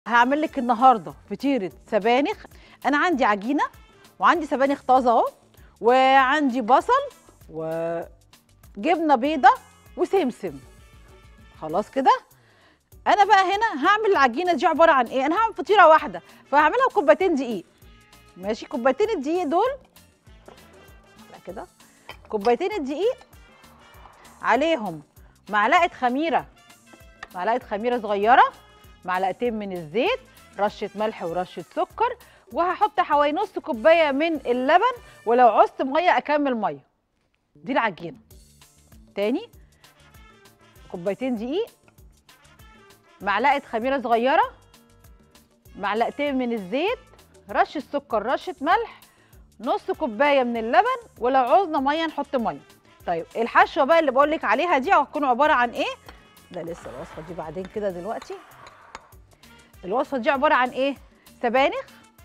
هعمل لك النهارده فطيره سبانخ انا عندي عجينه وعندي سبانخ طازه اهو وعندي بصل وجبنه بيضه وسمسم خلاص كده انا بقى هنا هعمل العجينه دي عباره عن ايه انا هعمل فطيره واحده فهعملها بكوبايتين دقيق ماشي كوبايتين الدقيق دول لا كده كوبايتين الدقيق عليهم معلقه خميره معلقه خميره صغيره معلقتين من الزيت رشه ملح ورشه سكر وهحط حوالي نص كوبايه من اللبن ولو عوزت ميه اكمل ميه دي العجينه تاني كوبايتين دقيق معلقه خميره صغيره معلقتين من الزيت رشه سكر رشه ملح نص كوبايه من اللبن ولو عوزنا ميه نحط ميه طيب الحشوه بقى اللي بقول لك عليها دي هتكون عباره عن ايه ده لسه الوصفه دي بعدين كده دلوقتي الوصفه دي عباره عن ايه سبانخ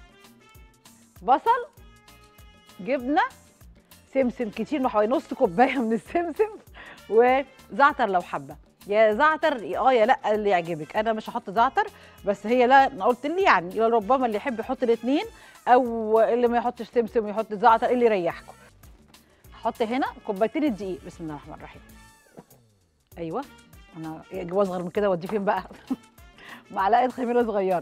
بصل جبنه سمسم كتير حوالي نص كوبايه من السمسم وزعتر لو حبه يا زعتر اه يا لا اللي يعجبك انا مش هحط زعتر بس هي لا انا قلت لي يعني ربما اللي يحب يحط الاثنين او اللي ما يحطش سمسم ويحط زعتر اللي يريحكم هحط هنا كوبايتين الدقيق بسم الله الرحمن الرحيم ايوه انا اجيب اصغر من كده اوديه فين بقى معلقه خميره صغيره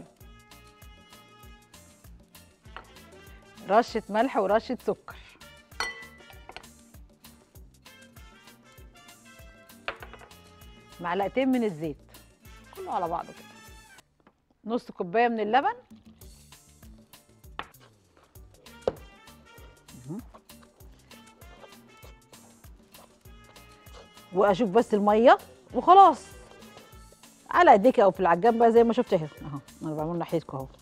رشه ملح ورشه سكر معلقتين من الزيت كله على بعضه كده نص كوبايه من اللبن مهم. واشوف بس الميه وخلاص على ايديك او في العجان بقى زي ما شفت اهي اهو انا بعمل ناحيتكم اهو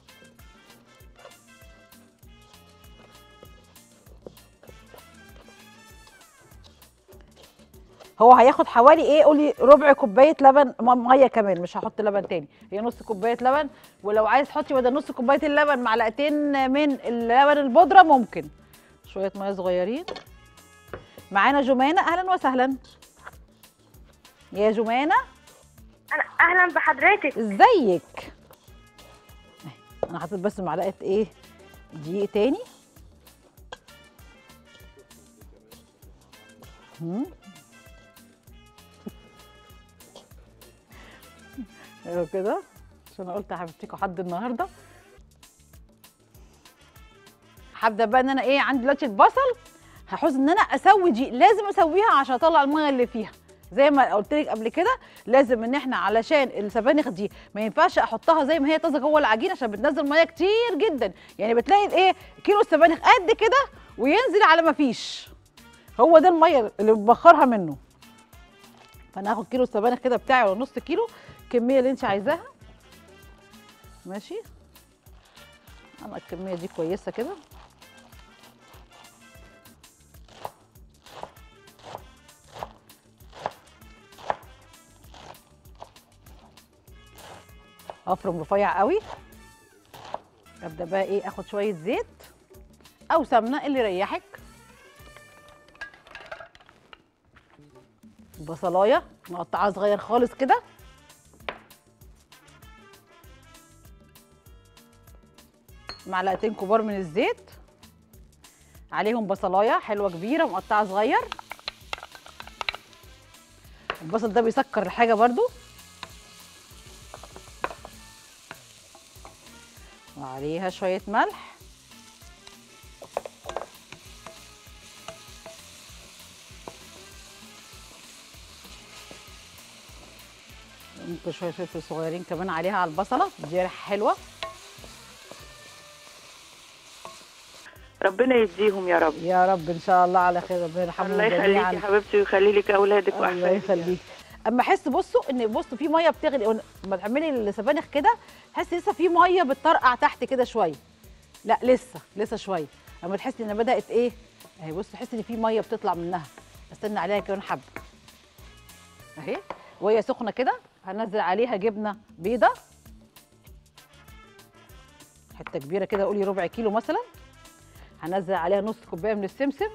هو هياخد حوالي ايه قولي ربع كوبايه لبن م- ميه كمان مش هحط لبن تاني هي نص كوبايه لبن ولو عايز تحطي بدل نص كوبايه اللبن معلقتين من اللبن البودره ممكن شويه ميه صغيرين معانا جمانه اهلا وسهلا يا جمانه أنا أهلا بحضرتك ازيك انا حطيت بس معلقه ايه دقيق تاني مم. ايوه كده عشان أنا قلت هفتكوا حد النهارده هبدا بقى ان انا ايه عندي دلوقتي البصل هحوز ان انا اسوي دي لازم اسويها عشان اطلع الميه اللي فيها زي ما قلت لك قبل كده لازم ان احنا علشان السبانخ دي ما ينفعش احطها زي ما هي طازه جوه العجينه عشان بتنزل ميه كتير جدا يعني بتلاقي الايه كيلو السبانخ قد كده وينزل على ما فيش هو ده الميه اللي ببخرها منه فانا هاخد كيلو السبانخ كده بتاعي ولا نص كيلو الكميه اللي انت عايزاها ماشي انا الكميه دي كويسه كده افرم رفيع قوي ابدا بقى ايه اخد شويه زيت او سمنه اللي يريحك بصلايه مقطعاها صغير خالص كده معلقتين كبار من الزيت عليهم بصلايه حلوه كبيره مقطعه صغير البصل ده بيسكر الحاجه برضو وعليها شويه ملح ممكن شويه فلفل صغيرين كمان عليها على البصله دي ريحه حلوه ربنا يجزيهم يا رب يا رب ان شاء الله على خير ربنا يرحمهم الله يخليك جميعاً. يا حبيبتي ويخلي لك أولادك الله وأحفادك يخليك اما احس بصوا ان بصوا في ميه بتغلي لما تعملي السبانخ كده تحسي لسه في ميه بتطرقع تحت كده شويه لا لسه لسه شويه اما تحسي ان بدات ايه اهي بص تحسي ان في ميه بتطلع منها استنى عليها كمان حبه اهي وهي سخنه كده هنزل عليها جبنه بيضه حته كبيره كده قولي ربع كيلو مثلا هنزل عليها نص كوبايه من السمسم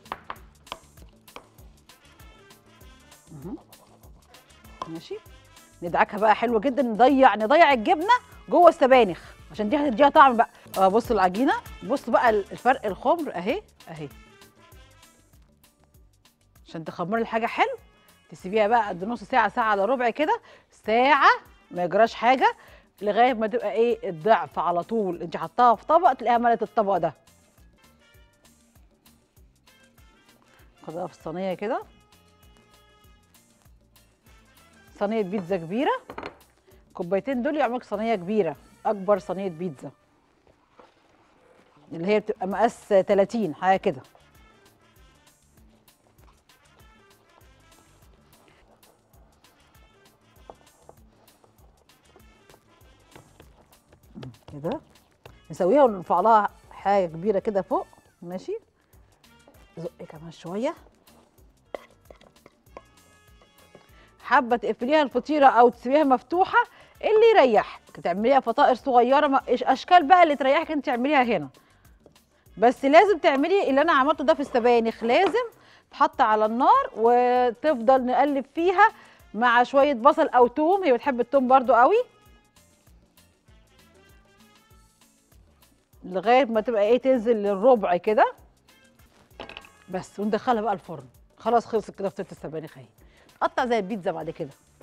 مهم. ماشي ندعكها بقى حلوه جدا نضيع نضيع الجبنه جوه السبانخ عشان دي هتديها طعم بقى اه بص العجينه بص بقى الفرق الخمر اهي اهي عشان تخمري الحاجه حلو تسيبيها بقى قد نص ساعه ساعه الا ربع كده ساعه ما يجراش حاجه لغايه ما تبقى ايه الضعف على طول انت حطاها في طبق تلاقيها ملت الطبق ده خدها في الصينيه كده صينيه بيتزا كبيره كوبايتين دول يعملوا لك صينيه كبيره اكبر صينيه بيتزا اللي هي بتبقى مقاس 30 حاجه كده كده نسويها ونرفع لها حاجه كبيره كده فوق ماشي زقي كمان شويه حابه تقفليها الفطيره او تسيبيها مفتوحه اللي يريحك تعمليها فطائر صغيره ما- إيش اشكال بقى اللي تريحك انت تعمليها هنا بس لازم تعملي اللي انا عملته ده في السبانخ لازم تحط على النار وتفضل نقلب فيها مع شويه بصل او توم هي بتحب التوم برضو قوي لغايه ما تبقى ايه تنزل للربع كده بس وندخلها بقى الفرن خلاص خلصت كده فطيره السبانخ اهي تقطع زي البيتزا بعد كده